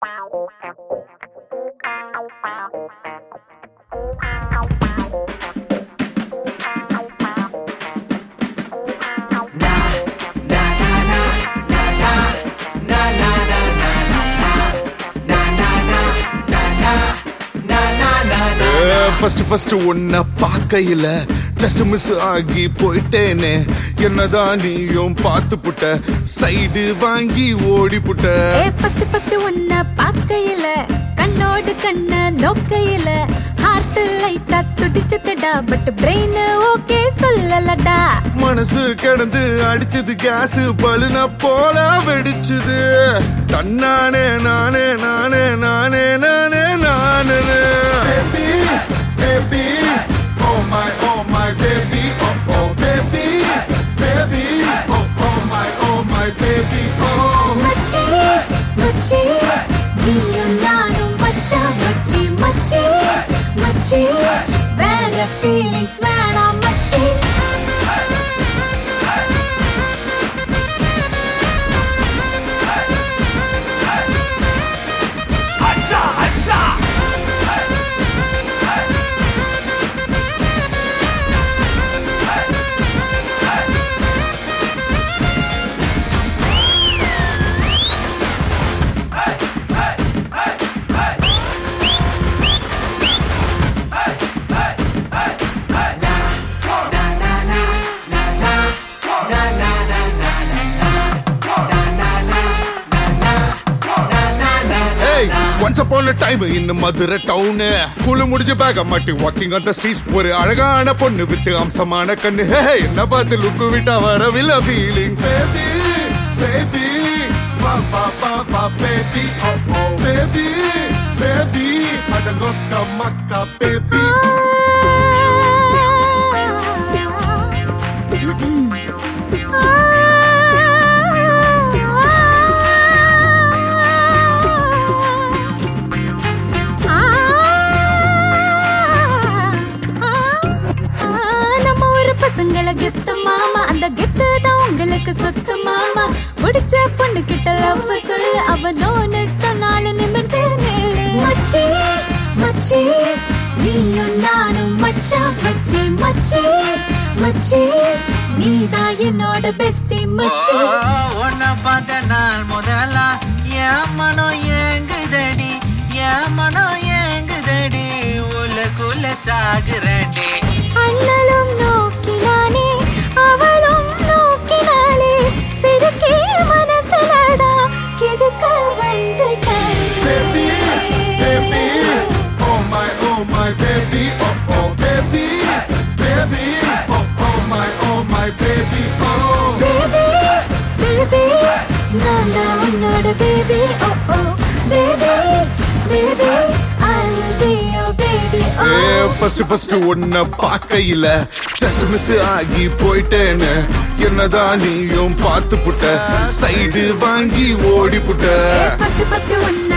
First first உன்னை பார்க்கையில just miss ஆகி போயிட்டேனே என்னதான் நீயும் பார்த்து புட்ட சைடு வாங்கி ஓடி புட்ட ஏ ஃபர்ஸ்ட் ஃபர்ஸ்ட் உன்னை பார்க்கையில கண்ணோடு கண்ண நோக்கையில ஹார்ட் லைட்டா துடிச்சதுடா பட் பிரெயின் ஓகே சொல்லலடா மனசு கிடந்து அடிச்சது கேஸ் பலுன போல வெடிச்சுது தன்னானே நானே நானே நானே நானே நானே baby baby oh my oh my baby oh oh baby baby oh oh my oh my baby oh மச்சி மச்சி நீயும் நானும் மச்சா மச்சி மச்சி மச்சி வேற ஃபீலிங்ஸ் வேணாம் மச்சி Hey, once upon a time in Madurai town school முடிஞ்சு பேக மாட்டி வாக்கிங் அந்த ஸ்ட்ரீட்ஸ் ஒரு அழகான பொண்ணு வித்து அம்சமான கண்ணு ஹே என்ன பார்த்து லுக்கு விட்டா வரவில்லை ஃபீலிங் பேபி பேபி வா வா வா வா baby oh oh baby baby அடங்கொக்க மக்கா பேபி நம்ம ஒரு பசங்கள கெத்து மாமா அந்த கெத்து தான் உங்களுக்கு சொத்து மாமா பிடிச்ச பொண்ணு கிட்ட லவ் சொல்லு அவ நோன்னு சொன்னாலும் நிமிர்ந்து நில்லு மச்சி மச்சி நீயும் நானும் மச்சா மச்சி மச்சி மச்சி நீதான் என்னோட பெஸ்டி மச்சி உன்னை பார்த்த நாள் முதலா என் மனம் ஏங்குதடி என் மனம் ஏங்குதடி உள்ளுக்குள்ள சாகுறடி அண்ணலும் நோக்கினானே அவளும் நோக்கினாளே சிறுக்கே மனசுலடா கிழக்க வந்துட்டானே Baby, baby, oh my, oh my baby, oh oh baby, baby, oh oh my, oh my baby, oh. Baby baby நான் தான் உன்னோட baby oh oh baby baby I will be your baby oh first first உன்னை பார்க்கையில just miss ஆகி போயிட்டேன்னு என்னதான் நீயும் பார்த்து புட்ட சைடு வாங்கி ஓடி புட்ட ஃபர்ஸ்ட் ஃபர்ஸ்ட் உன்னை